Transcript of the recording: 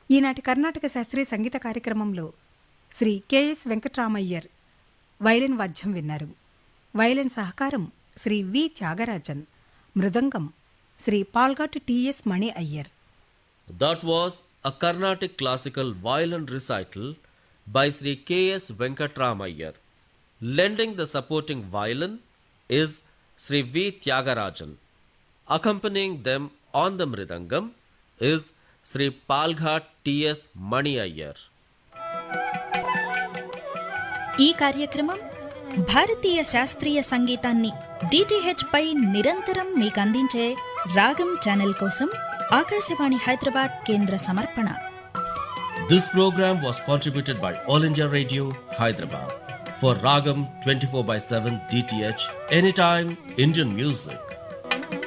ఈనాటి కర్ణాటక శాస్త్రీయ సంగీత కార్యక్రమంలో శ్రీ కెఎస్ వెంకట్రామయ్యర్ వైలిన్ వాద్యం విన్నారు వైలిన్ సహకారం Sri V Tyagarajan mridangam Sri Palghat TS Mani Iyer That was a Carnatic classical violin recital by Sri K.S. Venkatramayyar. Lending the supporting violin is Sri V. Tyagarajan. Accompanying them on the mridangam is Sri Palghat T.S. Mani Iyer. ఈ కార్యక్రమం భారతీయ శాస్త్రీయ సంగీతాన్ని DTH పై నిరంతరం మీకు అందించే రాగం channel కోసం ఆకాశవాణి హైదరాబాద్ కేంద్ర సమర్పణ This program was contributed by All India Radio, Hyderabad. For Ragam 24 by 7 DTH, anytime Indian music.